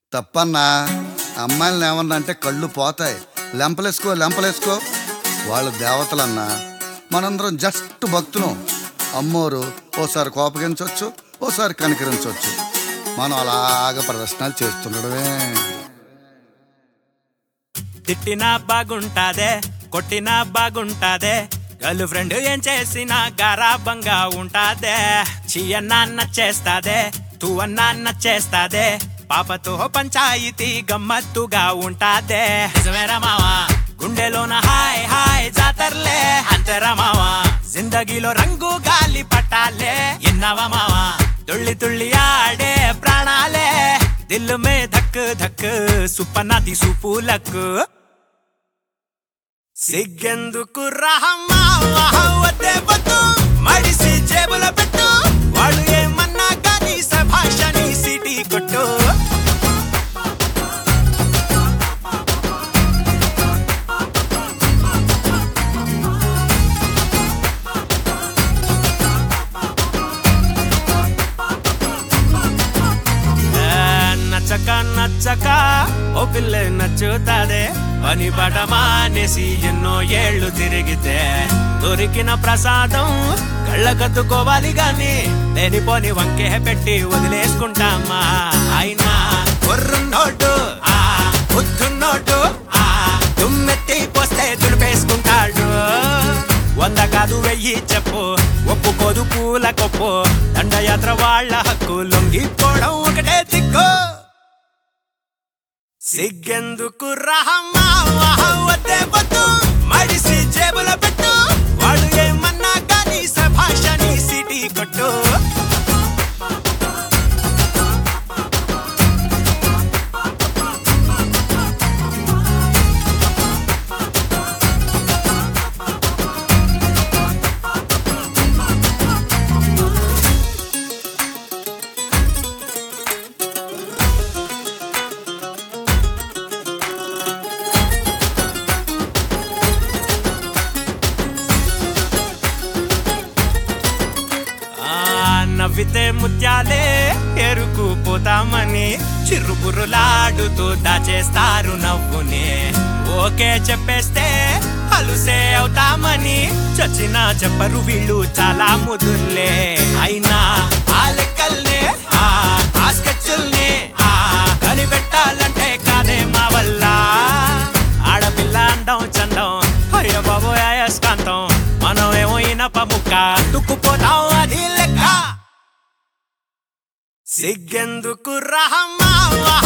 తప్పన్నా అమ్మాయిలను ఏమన్నా అంటే కళ్ళు పోతాయి లెంపలేసుకో లెంపలేసుకో వాళ్ళు దేవతలన్నా మనందరం జస్ట్ భక్తులం అమ్మోరు ఓసారి కోపగించవచ్చు ఓసారి కనికరించవచ్చు మనం అలాగ ప్రదర్శనలు చేస్తుండడమే తిట్టినా బాగుంటాదే కొట్టినా బాగుంటాదే గర్ల్ ఫ్రెండ్ ఏం చేసినా గారాబంగా ఉంటాదే చీయన్నా నచ్చేస్తాదే తూ అన్నా నచ్చేస్తాదే పాపతో పంచాయితీ గమ్మత్తుగా ఉంటాదే నిజమేరా మావా గుండెలోన హాయ్ హాయ్ జాతర్లే అంతరా మావా జిందగీలో రంగు గాలి పట్టాలే ఎన్నవా మావా తుళ్ళి తుళ్ళి ఆడే ప్రాణాలే దిల్ మే ధక్ ధక్ సుప్పనాది సూపులకు సిగ్గెందుకు రహమ్మా వద్దే వద్దు మడిసి జేబుల పెట్టు వాళ్ళు ఏమన్నా కానీ సభాషని సిటీ కొట్టు ఏ, నచ్చక నచ్చక ఓ పిల్ల నచ్చుతాదే పని బట మానేసి ఎన్నో ఏళ్ళు తిరిగితే దొరికిన ప్రసాదం కళ్ళకద్దుకోవాలి గాని లేనిపోని వంకే పెట్టి వదిలేసుకుంటామా అయినా కొర్రున్నోటు ఆ బుద్ధున్నోటు ఆ దుమ్మెత్తి పోస్తే దులిపేసుకుంటాడు వంద కాదు వెయ్యి చెప్పు ఒప్పుకోదు పూల కొప్పు దండయాత్ర వాళ్ళ హక్కు లొంగిపోవడం ఒకటే దిక్కు సిగ్గెందుకు రహమ్మా వద్దే వద్దు మడిసి జేబుల పెట్టు వాళ్ళు ఏమన్నా కానీ సభాషని సిటీ కొట్టు ఆ నవ్వితే ముత్యాలే ఎరుకుపోతామని చిరుబురులాడుతూ దాచేస్తారు నవ్వుని ఓకే చెప్పేస్తే అలుసే అవుతామని చచ్చినా చెప్పరు వీళ్ళు చాలా ముదుర్లే అయినా ఆ లెక్కల్నే ఆ ఆ స్కెచ్చుల్ని ఆ కనిపెట్టాలంటే కాదే మా వల్ల ఆడపిల్ల అందం చందం అయ్య బాబు అయస్కాంతం మనం ఏమో ఇనప ముక్క తుక్కుపోతాం అది లెక్క సిగ్గెందుకు రహమ్మా